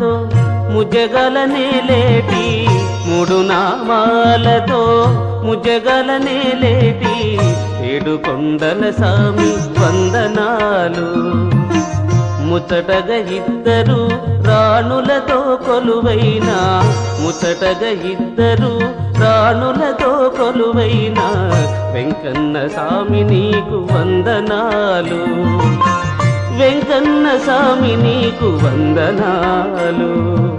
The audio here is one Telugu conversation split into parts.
ముజగలనే లేటి మూడు నామాలతో ముజగలనే లేటి ఏడు కొండల సామి వందనాలు ముచ్చటగ ఇద్దరు రాణులతో కొలువైన ముచ్చటగ ఇద్దరు రాణులతో కొలువైన వెంకన్న స్వామి నీకు వందనాలు వెంకన్న స్వామి నీకు వందనాలు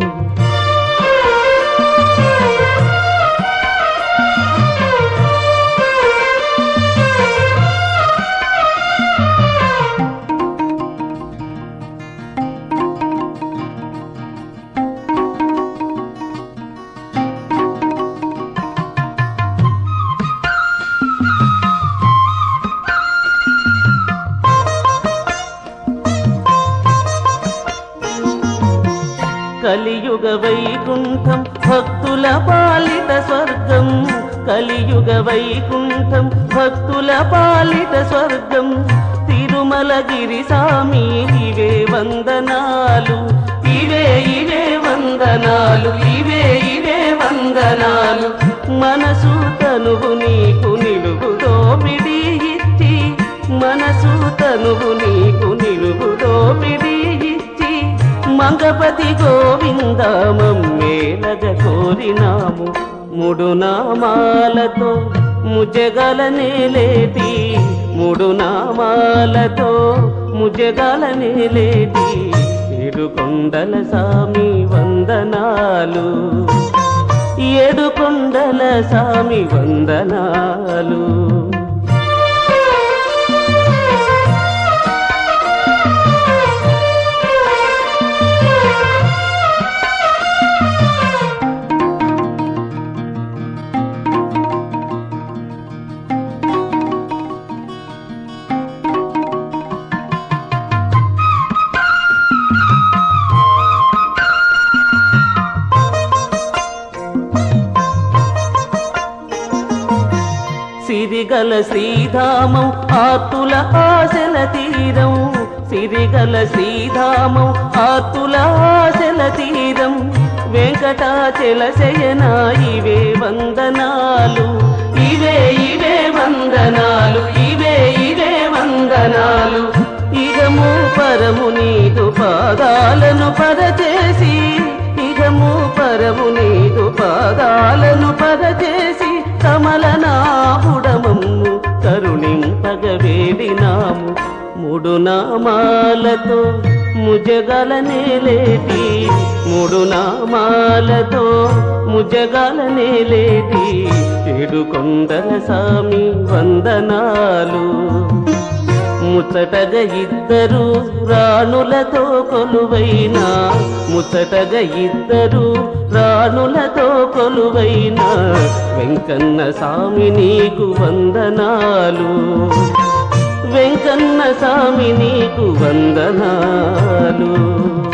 కలియుగ వైకుంఠం భక్తుల పాలిట స్వర్గం కలియుగ వైకుంఠం భక్తుల పాలిట స్వర్గం తిరుమలగిరి సామి ఇవే వందనాలు ఇవే ఇవే వందనాలు ఇవే ఇవే వందనాలు మనసు తనువు నీకు నిలువు దోపిడి ఇచ్చి మనసు తనువు నీకు నిలువు దోపిడి ఇచ్చి మంగపతి గోవింద మమ్మేలగ కోరినాము మూడు నామాలతో ముజగలనే లేటి మూడు నామాలతో ముజగలనే లేటి ఏడు కొండల సామి వందనాలు ఏడు కొండల సామి వందనాలు సిరిగల శ్రీధామం ఆతుల ఆశల తీరం సిరిగల శ్రీధామం ఆతుల ఆశల తీరం వెంకటాచల శయన ఇవే వందనాలు ఇవే ఇవే వందనాలు ఇవే ఇవే వందనాలు ఇగము పరము నీదు పాదాలను పరచేసి ఇగము పరము నీదు పాదాలను పరచేసి కమలనాపుడమమ్ము కరుణింపగ వేడినాము మూడు నామాలతో ముజగలనే లేటి మూడు నామాలతో ముజగలనే లేటి ఏడు కొండల సామి వందనాలు ముచ్చటగ ఇద్దరు రాణులతో కొలువైన ముచ్చటగ ఇద్దరు రాణులతో కొలువైన వెంకన్న స్వామి నీకు వందనాలు వెంకన్న స్వామి నీకు వందనాలు